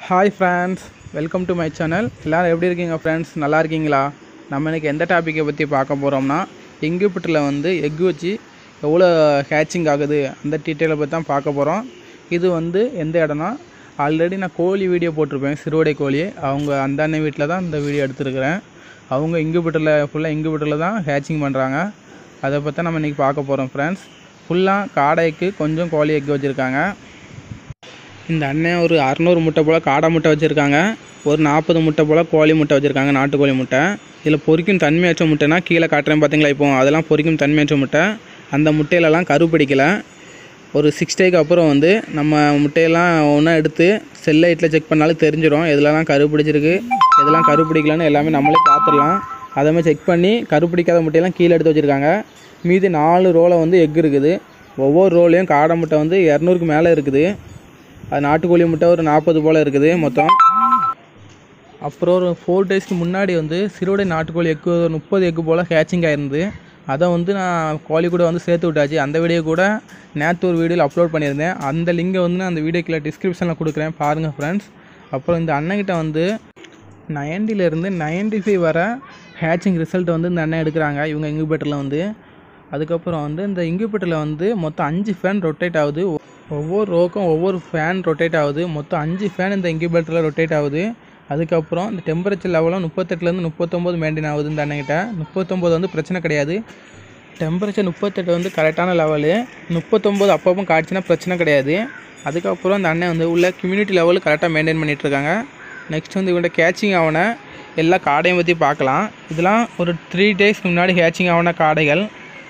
hi friends welcome to my channel எல்லோரும் எப்படி இருக்கீங்க ஃப்ரெண்ட்ஸ் நல்லா இருக்கீங்களா நம்ம இன்னைக்கு எந்த டாப்பிக்கை பற்றி பார்க்க போகிறோம்னா இங்குபிட்டில் வந்து எக் வச்சு எவ்வளோ ஹேச்சிங் ஆகுது அந்த டீட்டெயிலை பற்றி தான் பார்க்க போகிறோம் இது வந்து எந்த இடம்னா ஆல்ரெடி நான் கோழி வீடியோ போட்டிருப்பேன் சிறுவடை கோழி அவங்க அந்த அண்ணன் வீட்டில் தான் இந்த வீடியோ எடுத்திருக்கிறேன் அவங்க இங்குபிட்டில் ஃபுல்லாக இங்குபிட்டில் தான் ஹேச்சிங் பண்ணுறாங்க அதை பற்றி நம்ம இன்றைக்கி பார்க்க போகிறோம் ஃப்ரெண்ட்ஸ் ஃபுல்லாக காடைக்கு கொஞ்சம் கோழி எக் வச்சுருக்காங்க இந்த அண்ணன் ஒரு அறநூறு முட்டை போல் காடை முட்டை வச்சுருக்காங்க ஒரு நாற்பது முட்டை போல் கோழி முட்டை வச்சுருக்காங்க நாட்டுக்கோழி முட்டை இதில் பொரிக்கும் தன்மையற்ற முட்டைனா கீழே காட்டுறேன் பார்த்தீங்களா இப்போ அதெல்லாம் பொரிக்கும் தன்மையற்ற முட்டை அந்த முட்டையிலலாம் கரு பிடிக்கல ஒரு சிக்ஸ் டேக்கு அப்புறம் வந்து நம்ம முட்டையெல்லாம் ஒன்றா எடுத்து செல்லைட்டில் செக் பண்ணாலும் தெரிஞ்சிடும் எதுலலாம் கரு பிடிச்சிருக்கு எதெல்லாம் கரு பிடிக்கலன்னு எல்லாமே நம்மளே பார்த்துடலாம் அதை மாதிரி செக் பண்ணி கரு பிடிக்காத முட்டையெல்லாம் கீழே எடுத்து வச்சுருக்காங்க மீதி நாலு ரோலை வந்து எக் இருக்குது ஒவ்வொரு ரோலையும் காடை முட்டை வந்து இரநூறுக்கு மேலே இருக்குது அது நாட்டுக்கோழி முட்டை ஒரு நாற்பது போல் இருக்குது மொத்தம் அப்புறம் ஒரு ஃபோர் டேஸ்க்கு முன்னாடி வந்து சிறுவடை நாட்டுக்கோழி எக்கு ஒரு முப்பது எக்கு போல் ஹேச்சிங் ஆயிருந்து அதை வந்து நான் கோழி கூட வந்து சேர்த்து விட்டாச்சு அந்த வீடியோ கூட நேற்று ஒரு வீடியோவில் அப்லோட் பண்ணியிருந்தேன் அந்த லிங்கை வந்து நான் அந்த வீடியோக்குள்ள டிஸ்கிரிப்ஷனில் கொடுக்குறேன் பாருங்கள் ஃப்ரெண்ட்ஸ் அப்புறம் இந்த அண்ணன்கிட்ட வந்து நைன்ட்டிலேருந்து நைன்ட்டி ஃபைவ் வர ஹேச்சிங் ரிசல்ட் வந்து இந்த அண்ணன் எடுக்கிறாங்க இவங்க இங்குபேட்டரில் வந்து அதுக்கப்புறம் வந்து இந்த இங்குபேட்டரில் வந்து மொத்தம் அஞ்சு ஃபேன் ரொட்டேட் ஆகுது ஒவ்வொரு ரோக்கும் ஒவ்வொரு ஃபேன் ரொட்டேட் ஆகுது மொத்தம் அஞ்சு ஃபேன் இந்த இன்குபேட்டரில் ரொட்டேட் ஆகுது அதுக்கப்புறம் இந்த டெம்பரேச்சர் லெவலும் முப்பத்தெட்டுலேருந்து முப்பத்தொம்போது மெயின்டைன் ஆகுது இந்த அண்ணங்கிட்ட முப்பத்தொம்போது வந்து பிரச்சனை கிடையாது டெம்பரேச்சர் முப்பத்தெட்டு வந்து கரெக்டான லெவலு முப்பத்தொம்போது அப்பப்போ காய்ச்சினா பிரச்சனை கிடையாது அதுக்கப்புறம் இந்த அண்ணன் வந்து உள்ள கம்யூனிட்டி லெவலு கரெக்டாக மெயின்டைன் பண்ணிகிட்ருக்காங்க நெக்ஸ்ட் வந்து இவன்கிட்ட கேச்சிங் ஆகின எல்லா காடையும் பற்றி பார்க்கலாம் இதெல்லாம் ஒரு த்ரீ டேஸ்க்கு முன்னாடி கேச்சிங் ஆகின காடைகள்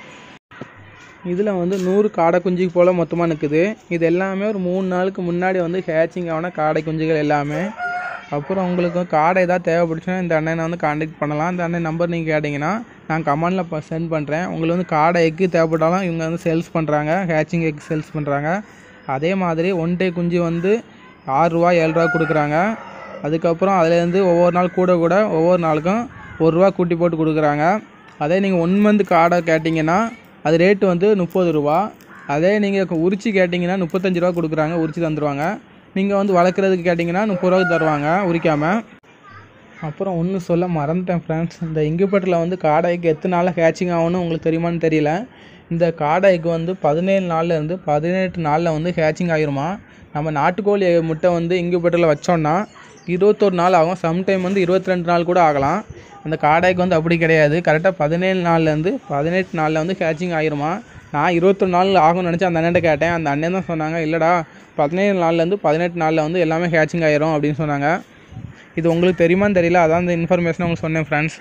இதில் வந்து நூறு காடை குஞ்சு போல் மொத்தமாக நிற்குது இது எல்லாமே ஒரு மூணு நாளுக்கு முன்னாடி வந்து ஹேச்சிங் ஆன காடை குஞ்சுகள் எல்லாமே அப்புறம் உங்களுக்கு காடை ஏதாவது தேவைப்படுச்சுன்னா இந்த அண்ணனை வந்து காண்டாக்ட் பண்ணலாம் இந்த அண்ணன் நம்பர் நீங்கள் கேட்டிங்கன்னா நான் கமெண்டில் சென்ட் பண்ணுறேன் உங்களுக்கு வந்து காடை எக்கு தேவைப்பட்டாலும் இவங்க வந்து சேல்ஸ் பண்ணுறாங்க ஹேச்சிங் எக் சேல்ஸ் பண்ணுறாங்க அதே மாதிரி ஒன் டே குஞ்சு வந்து ஆறுரூவா ஏழ்ரூவா கொடுக்குறாங்க அதுக்கப்புறம் அதுலேருந்து ஒவ்வொரு நாள் கூட கூட ஒவ்வொரு நாளுக்கும் ஒரு ரூபா கூட்டி போட்டு கொடுக்குறாங்க அதே நீங்கள் ஒன் மந்த் காடை கேட்டிங்கன்னா அது ரேட்டு வந்து முப்பது ரூபா அதே நீங்கள் உரிச்சு கேட்டிங்கன்னா முப்பத்தஞ்சு ரூபா கொடுக்குறாங்க உரிச்சு தந்துடுவாங்க நீங்கள் வந்து வளர்க்குறதுக்கு கேட்டிங்கன்னா முப்பது ரூபாய்க்கு தருவாங்க உரிக்காமல் அப்புறம் ஒன்று சொல்ல மறந்துட்டேன் ஃப்ரெண்ட்ஸ் இந்த இங்குபேட்டரில் வந்து காடைக்கு எத்தனை நாளில் ஹேச்சிங் ஆகும்னு உங்களுக்கு தெரியுமான்னு தெரியல இந்த காடைக்கு வந்து பதினேழு நாளில் இருந்து பதினெட்டு நாளில் வந்து ஹேச்சிங் ஆகிருமா நம்ம நாட்டுக்கோழி முட்டை வந்து இங்குபேட்டரில் வச்சோன்னா இருபத்தொரு நாள் ஆகும் சம்டைம் வந்து இருபத்தி ரெண்டு நாள் கூட ஆகலாம் அந்த காடைக்கு வந்து அப்படி கிடையாது கரெக்டாக பதினேழு நாள்லேருந்து பதினெட்டு நாளில் வந்து ஹேச்சிங் ஆகிருமா நான் இருபத்தொரு நாள் ஆகும்னு நினச்சி அந்த அண்ணன்ட்ட கேட்டேன் அந்த அண்ணன் தான் சொன்னாங்க இல்லைடா பதினேழு நாள்லேருந்து பதினெட்டு நாளில் வந்து எல்லாமே ஹேச்சிங் ஆயிரும் அப்படின்னு சொன்னாங்க இது உங்களுக்கு தெரியுமான்னு தெரியல அதான் இந்த இன்ஃபர்மேஷன் உங்களுக்கு சொன்னேன் ஃப்ரெண்ட்ஸ்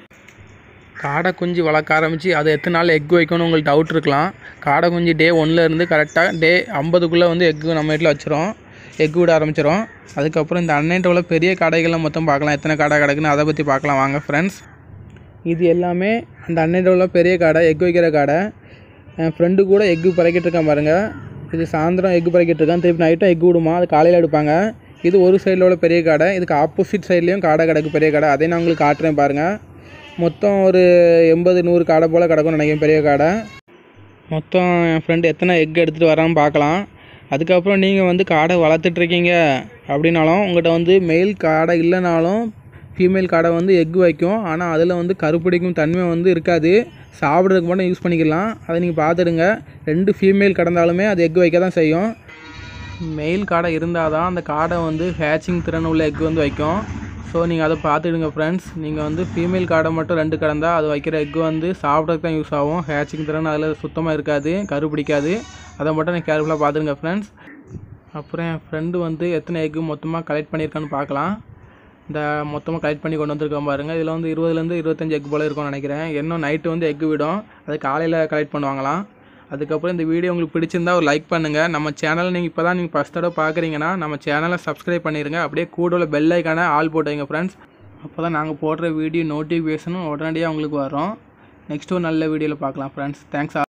காடை குஞ்சு வளர்க்க ஆரம்பித்து அது எத்தனை நாள் எக் வைக்கணும்னு உங்களுக்கு டவுட் இருக்கலாம் காடை குஞ்சு டே ஒன்லேருந்து கரெக்டாக டே ஐம்பதுக்குள்ளே வந்து எக்கு நம்ம வீட்டில் வச்சிரும் எக் விட ஆரம்பிச்சிடும் அதுக்கப்புறம் இந்த அன்னைட்ட உள்ள பெரிய கடைகளை மொத்தம் பார்க்கலாம் எத்தனை கடை கிடக்குன்னு அதை பற்றி பார்க்கலாம் வாங்க ஃப்ரெண்ட்ஸ் இது எல்லாமே அந்த அன்னைட்ட உள்ள பெரிய கடை எக் வைக்கிற கடை என் ஃப்ரெண்டு கூட எக்கு பறக்கிட்டு இருக்கான் பாருங்கள் இது சாயந்தரம் எக்கு பறக்கிட்டு இருக்கான் திருப்பி நைட்டும் எக் விடுமா அது காலையில் எடுப்பாங்க இது ஒரு சைடில் உள்ள பெரிய கடை இதுக்கு ஆப்போசிட் சைட்லேயும் கடை கிடக்கு பெரிய கடை அதை நான் உங்களுக்கு காட்டுறேன் பாருங்கள் மொத்தம் ஒரு எண்பது நூறு கடை போல் கிடக்கும்னு நினைக்கிறேன் பெரிய கடை மொத்தம் என் ஃப்ரெண்டு எத்தனை எக் எடுத்துகிட்டு வரான்னு பார்க்கலாம் அதுக்கப்புறம் நீங்கள் வந்து காடை வளர்த்துட்ருக்கீங்க அப்படின்னாலும் உங்கள்கிட்ட வந்து மெயில் காடை இல்லைனாலும் ஃபீமேல் காடை வந்து எக் வைக்கும் ஆனால் அதில் வந்து கருப்பிடிக்கும் தன்மை வந்து இருக்காது சாப்பிட்றதுக்கு மட்டும் யூஸ் பண்ணிக்கலாம் அதை நீங்கள் பார்த்துடுங்க ரெண்டு ஃபீமேல் கடந்தாலுமே அது எக் வைக்க தான் செய்யும் மெயில் காடை இருந்தால் தான் அந்த காடை வந்து ஹேச்சிங் திறன் உள்ள எக் வந்து வைக்கும் ஸோ நீங்கள் அதை பார்த்துடுங்க ஃப்ரெண்ட்ஸ் நீங்கள் வந்து ஃபீமேல் காடை மட்டும் ரெண்டு கடந்தால் அது வைக்கிற எக் வந்து சாப்பிட்றதுக்கு தான் யூஸ் ஆகும் ஹேச்சிங் திறன் அதில் சுத்தமாக இருக்காது கரு பிடிக்காது அதை மட்டும் நீங்கள் கேர்ஃபுல்லாக பார்த்துருங்க ஃப்ரெண்ட்ஸ் அப்புறம் என் ஃப்ரெண்டு வந்து எத்தனை எக்கு மொத்தமாக கலெக்ட் பண்ணியிருக்கான்னு பார்க்கலாம் இந்த மொத்தமாக கலெக்ட் பண்ணி கொண்டு வந்திருக்கோம் பாருங்கள் இதில் வந்து இருபதுலேருந்து இருபத்தஞ்சி எக் போல் இருக்கும்னு நினைக்கிறேன் இன்னும் நைட்டு வந்து எக்கு விடும் அது காலையில் கலெக்ட் பண்ணுவாங்களாம் அதுக்கப்புறம் இந்த வீடியோ உங்களுக்கு பிடிச்சிருந்தா ஒரு லைக் பண்ணுங்கள் நம்ம சேனலை நீங்கள் இப்போ தான் நீங்கள் ஃபஸ்ட் தடவை பார்க்குறீங்கன்னா நம்ம சேனலை சப்ஸ்கிரைப் பண்ணிடுங்க அப்படியே கூட உள்ள பெல் ஐக்கான ஆல் போட்டு வைங்க ஃப்ரெண்ட்ஸ் அப்போ தான் நாங்கள் போடுற வீடியோ நோட்டிஃபிகேஷனும் உடனடியாக உங்களுக்கு வரும் நெக்ஸ்ட் ஒரு நல்ல வீடியோவில் பார்க்கலாம் ஃப்ரெண்ட்ஸ் தேங்க்ஸ்